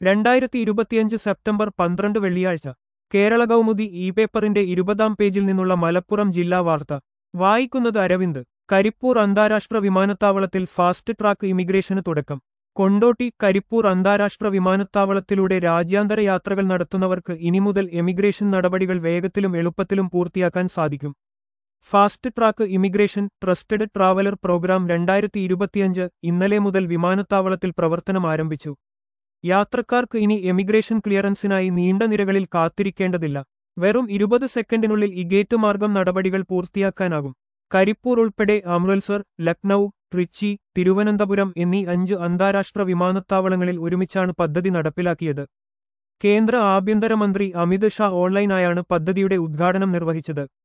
രണ്ടായിരത്തി ഇരുപത്തിയഞ്ച് സെപ്റ്റംബർ പന്ത്രണ്ട് വെള്ളിയാഴ്ച കേരള കൗമുദി ഇ പേപ്പറിന്റെ ഇരുപതാം പേജിൽ നിന്നുള്ള മലപ്പുറം ജില്ലാ വാർത്ത വായിക്കുന്നത് അരവിന്ദ് കരിപ്പൂർ അന്താരാഷ്ട്ര വിമാനത്താവളത്തിൽ ഫാസ്റ്റ് ട്രാക്ക് ഇമിഗ്രേഷന് തുടക്കം കൊണ്ടോട്ടി കരിപ്പൂർ അന്താരാഷ്ട്ര വിമാനത്താവളത്തിലൂടെ രാജ്യാന്തര യാത്രകൾ നടത്തുന്നവർക്ക് ഇനി മുതൽ എമിഗ്രേഷൻ നടപടികൾ വേഗത്തിലും എളുപ്പത്തിലും പൂർത്തിയാക്കാൻ സാധിക്കും fast track immigration trusted traveller programme രണ്ടായിരത്തി ഇരുപത്തിയഞ്ച് ഇന്നലെ മുതൽ വിമാനത്താവളത്തിൽ പ്രവർത്തനം ആരംഭിച്ചു യാത്രക്കാർക്ക് ഇനി എമിഗ്രേഷൻ ക്ലിയറൻസിനായി നീണ്ട നിരകളിൽ കാത്തിരിക്കേണ്ടതില്ല വെറും ഇരുപത് സെക്കൻഡിനുള്ളിൽ ഈ ഗേറ്റ് മാർഗം നടപടികൾ പൂർത്തിയാക്കാനാകും കരിപ്പൂർ ഉൾപ്പെടെ അമൃത്സർ ലക്നൌ ട്രിച്ചി തിരുവനന്തപുരം എന്നീ അഞ്ച് അന്താരാഷ്ട്ര വിമാനത്താവളങ്ങളിൽ ഒരുമിച്ചാണ് പദ്ധതി നടപ്പിലാക്കിയത് കേന്ദ്ര ആഭ്യന്തരമന്ത്രി അമിത് ഷാ ഓൺലൈനായാണ് പദ്ധതിയുടെ ഉദ്ഘാടനം നിർവഹിച്ചത്